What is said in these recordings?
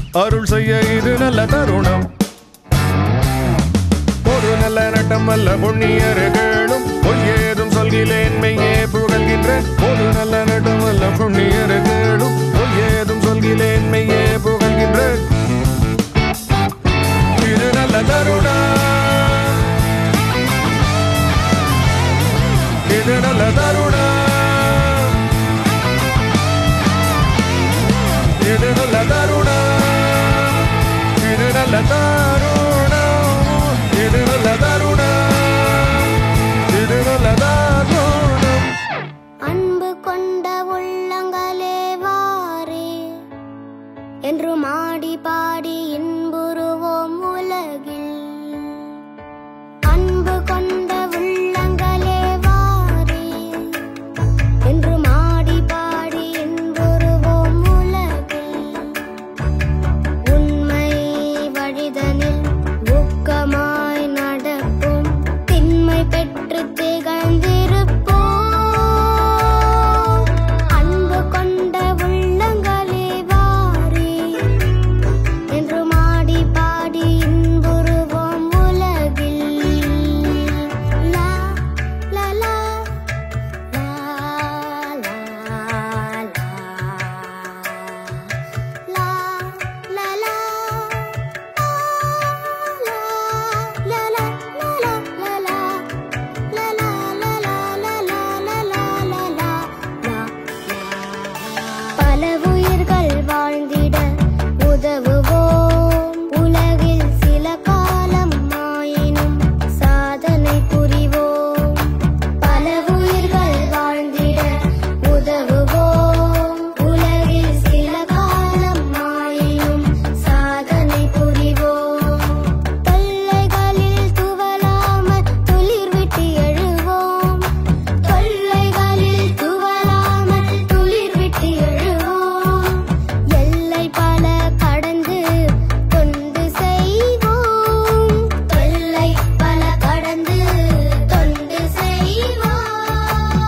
அருள் செய்ய இது நல்ல தருணம் ஒரு நல்ல நட்டம் அல்ல புண்ணியர்களும் பொய்யேதும் சொல்கிறேன் மெய்யே புகழ்கின்றேன் ஒரு நல்ல நட்டம் அல்ல புண்ணியர்களும் பொய்யேதும் சொல்கிறேன் மெய்யே புகழ்கின்றேன் இது நல்ல தருணம் இது நல்ல தருணம் இது நல்ல தருணம் இது நல்ல தருணம் இது நல்ல தருணம் இது நல்ல தருணம் அன்பு கொண்ட உள்ளங்களே வாரே என்று மாடி பாடி இன்புறுவோம் உலகில் அன்பு கொண்ட உள்ளங்களே வாரே என்று மாடி பாடி இன்புறுவோம் உலகில் உண்மை வழிதனில் ஊக்கமாய் நடப்போம் திண்மை பெற்று திகழ்ந்திருப்போம் அன்பு கொண்ட உள்ளங்களே வாரே என்று மாடி பாடி இன்புறுவோம் உலகில் லா லா லா லா லா லா லா லா பல உயிர்கள் வாழ்ந்திட உதவுவோம் உலகில் சில காலம் ஆயினும் சாதனை புரிவோம் பல உயிர்கள் வாழ்ந்திட உதவுவோம் உலகில் சில காலம் ஆயினும் சாதனை புரிவோம் தொல்லைகளில் துவலாமல் துளிர் விட்டு எழுவோம் தொல்லைகளில் துவலாமல் துளிர் விட்டு எழுவோம் எல்லை பல கடந்து தொண்டு செய்வோம் தொல்லை பல கடந்து தொண்டு செய்வோம்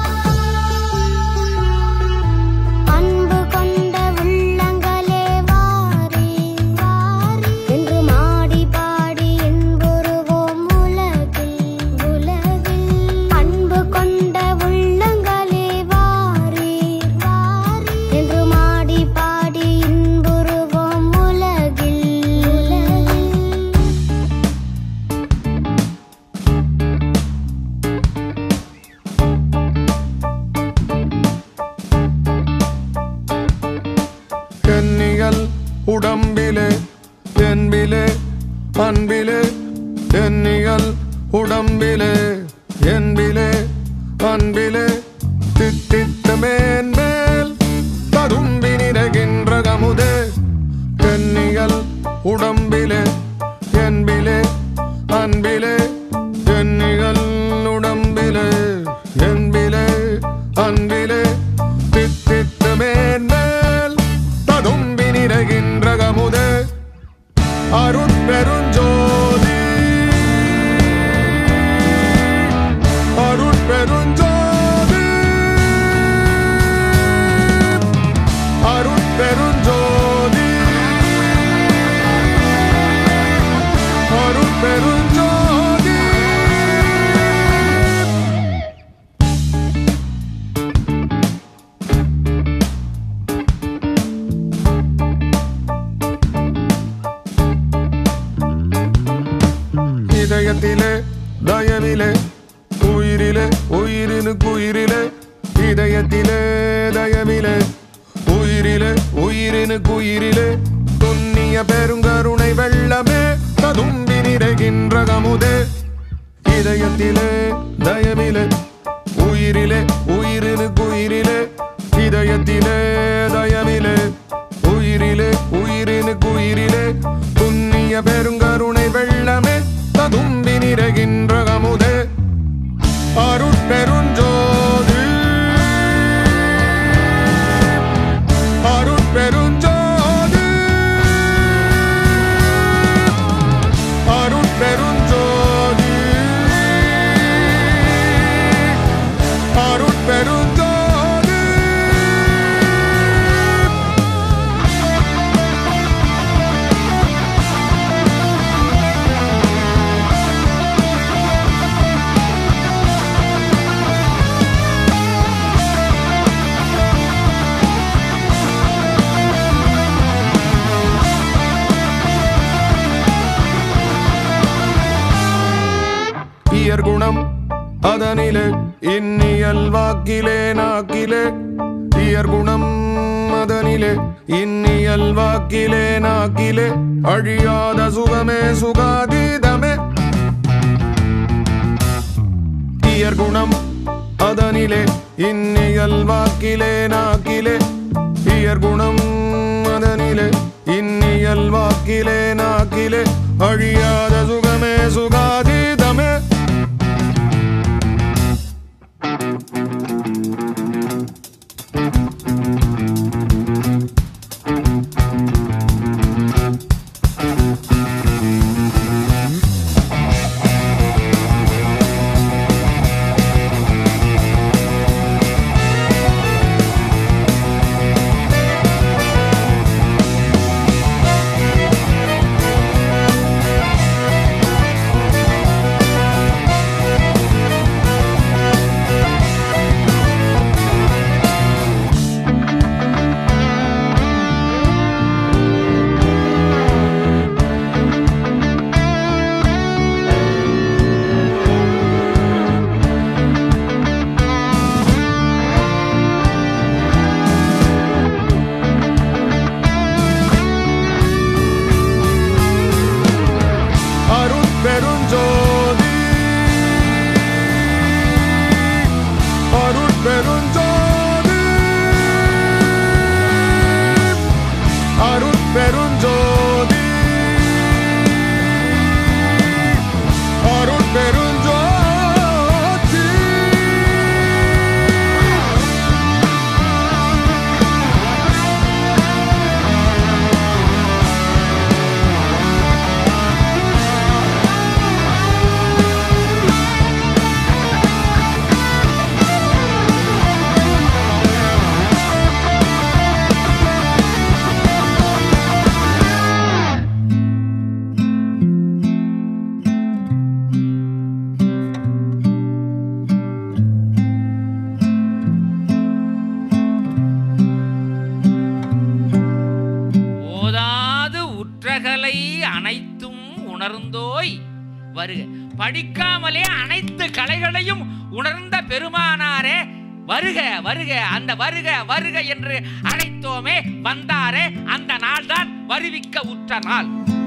அன்பு கொண்ட உள்ளங்களே வாரே என்று மாடி பாடி இன்புறுவோம் உலகில் உலகில் அன்பு கொண்ட உள்ளங்களே வாரே என்று மாடி பாடி இன்புறுவோம் உலகில் உலகில் எண்ணியல் உடம்பிலே என்பிலே அன்பிலே எண்ணியல் உடம்பிலே என்பிலே அன்பிலே தித்தித்த மேன்மேல் ததும்பி நிறைகின்ற கமுதே எண்ணியல் உடம்பிலே என்பிலே அன்பிலே எண்ணியல் உடம்பிலே என்பிலே அன்பிலே தித்தித்த மேன்மேல் ததும்பி நிறைகின்ற கமுதே அருட்பெருஞ்சோதி அருட்பெருஞ்சோதி அருட்பெருஞ்சோதி அருட்பெருஞ்சோதி இதயத்திலே தயவிலே உயிரிலே உயிரினுக்கு உயிரிலே இதயத்திலே தயவிலே உயிரிலே உயிரினுக்கு உயிரிலே துண்ணிய பெருங்கருணை வெள்ளமே ததும்பி நிறைகின்ற கமுதே இதயத்திலே தயவிலே உயிரிலே உயிரினுக்கு உயிரிலே இதயத்திலே தயவிலே உயிரிலே உயிரினுக்கு உயிரிலே புண்ணிய பெருங்கருணை வெள்ளமே ததும்பி நிறைகின்ற கமுதே அருட்பெருஞ்சோதி அருட்பெருஞ்சோதி அருட்பெருஞ்சோதி அருட்பெருஞ்சோதி இன்னியல் வாக்கிலே நாக்கிலே இயற்குணம் மதனிலே இன்னியல் வாக்கிலே நாக்கிலே அழியாத சுகமே சுகாதீதமே இயற்குணம் அதனிலே இன்னியல் வாக்கிலே நாக்கிலே இயற்குணம் அதனிலே இன்னியல் வாக்கிலே நாக்கிலே அழியாத சுகமே சுகாதீதமே அருட்பெருஞ்சோதி அருட்பெருஞ்சோதி அருட்பெருஞ்சோதி அருட்பெருஞ்சோதி ஓதாது உற்றகலை அனைத்தும் உணர்ந்தோய் வருக படிக்காமலே அனைத்து கலைகளையும் உணர்ந்த பெருமானாரே வருக வருக அந்த வருக வருக என்று அழைத்தோமே வந்தாரே அந்த நாள்தான் வருவிக்க உற்ற நாள்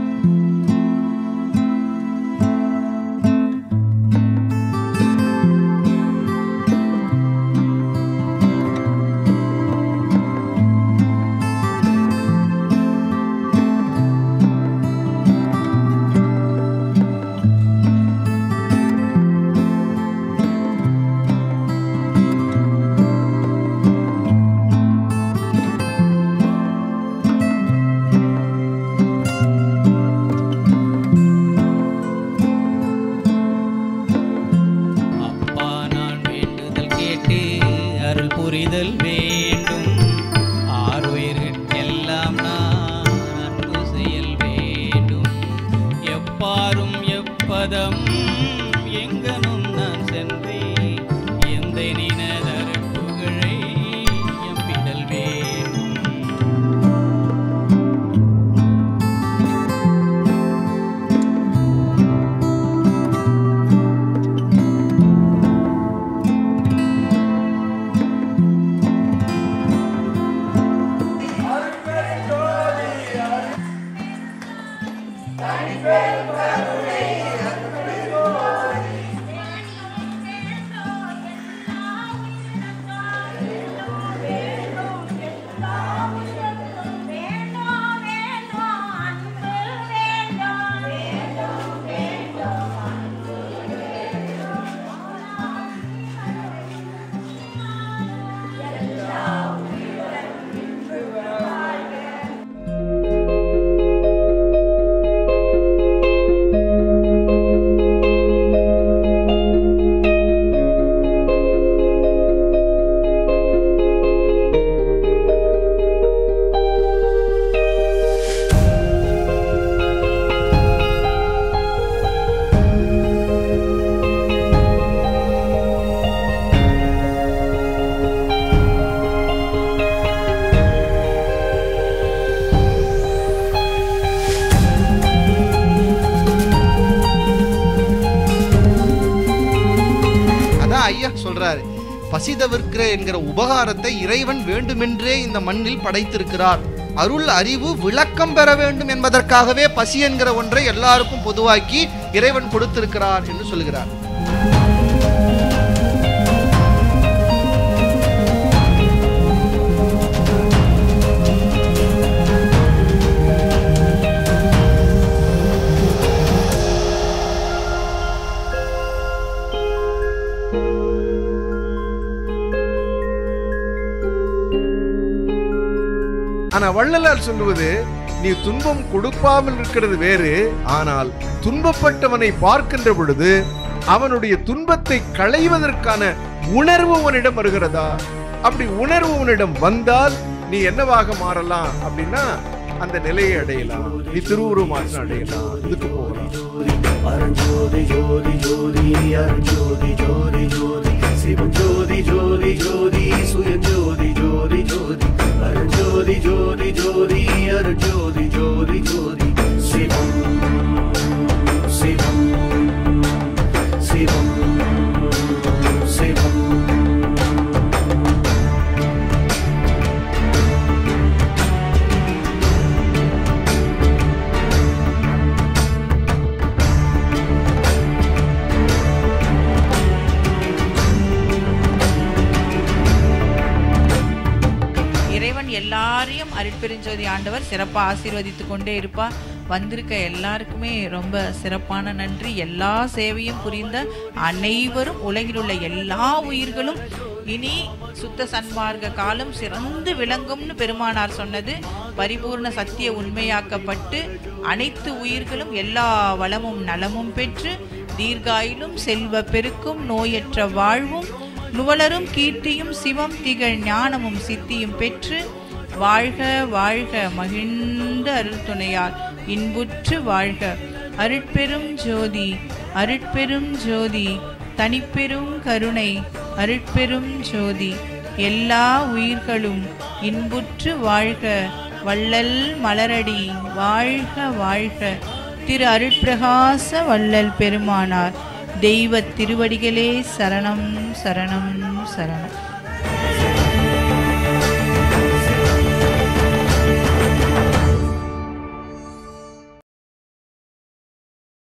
அப்பா நான் வேண்டுதல் கேட்டு அருள் புரிதல் வேண்டும் ஆறுயிர்கெல்லாம் நான் அன்பு செயல் வேண்டும் எப்பாரும் எப்பதம் எங்கனும் நான் சென்றேன் எந்த நினதரு புகழை எம்பிடல் வேண்டும் ஆ பசி தவிர்க்கிற என்கிற உபகாரத்தை இறைவன் வேண்டுமென்றே இந்த மண்ணில் படைத்திருக்கிறார் அருள் அறிவு விளக்கம் பெற வேண்டும் என்பதற்காகவே பசி என்கிற ஒன்றை எல்லாருக்கும் பொதுவாக்கி இறைவன் கொடுத்திருக்கிறார் என்று சொல்கிறார் ஆனா வள்ளலார் சொல்லுவது நீ துன்பம் கொடுப்பாமல் இருக்கிறது வேறு ஆனால் துன்பப்பட்டவனை பார்க்கின்ற பொழுது அவனுடைய துன்பத்தை களைவதற்கான உணர்வு உன்னிடம் வருகிறதா அப்படி உணர்வு உன்னிடம் வந்தால் நீ என்னவாக மாறலாம் அப்படின்னா அந்த நிலையை அடையலாம் நீ திருவுருவ மாற்றம் அடையலாம் இதுக்கு போகலாம் அருஞ்சோதி ஜோதி ஜோதி அருஞ்சோதி ஜோதி ஜோதி சிவம் ஜோதி ஜோதி ஜோதி சுயஜோதி ஜோதி ஜோதி அருஞ்சோதி ஜோதி ஜோதி அருஞ்சோதி ஜோதி ஜோதி சிவம் சிவம் சிவம் சிவம் இறைவன் எல்லாரையும் அருட்பெருஞ்சோதி ஆண்டவர் சிறப்பா ஆசீர்வதித்து கொண்டே இருப்பா வந்திருக்க எல்லாருக்குமே ரொம்ப சிறப்பான நன்றி எல்லா சேவையும் புரிந்த அனைவரும் உலகில் உள்ள எல்லா உயிர்களும் இனி சுத்த சன்மார்க்க காலம் சிறந்து விளங்கும்னு பெருமானார் சொன்னது பரிபூர்ண சத்திய உண்மையாக்கப்பட்டு அனைத்து உயிர்களும் எல்லா வளமும் நலமும் பெற்று தீர்காயிலும் செல்வ பெருக்கும் நோயற்ற வாழ்வும் நுவலரும் கீர்த்தியும் சிவம் திகழ் ஞானமும் சித்தியும் பெற்று வாழ்க வாழ்க மகிழ்ந்த அருள் துணையால் இன்புற்று வாழ்க அருட்பெரும் ஜோதி அருட்பெரும் ஜோதி தனிப்பெரும் கருணை அருட்பெரும் ஜோதி எல்லா உயிர்களும் இன்புற்று வாழ்க வள்ளல் மலரடி வாழ்க வாழ்க திரு அருட்பிரகாச வள்ளல் பெருமானார் தெய்வ திருவடிகளே சரணம் சரணம் சரணம்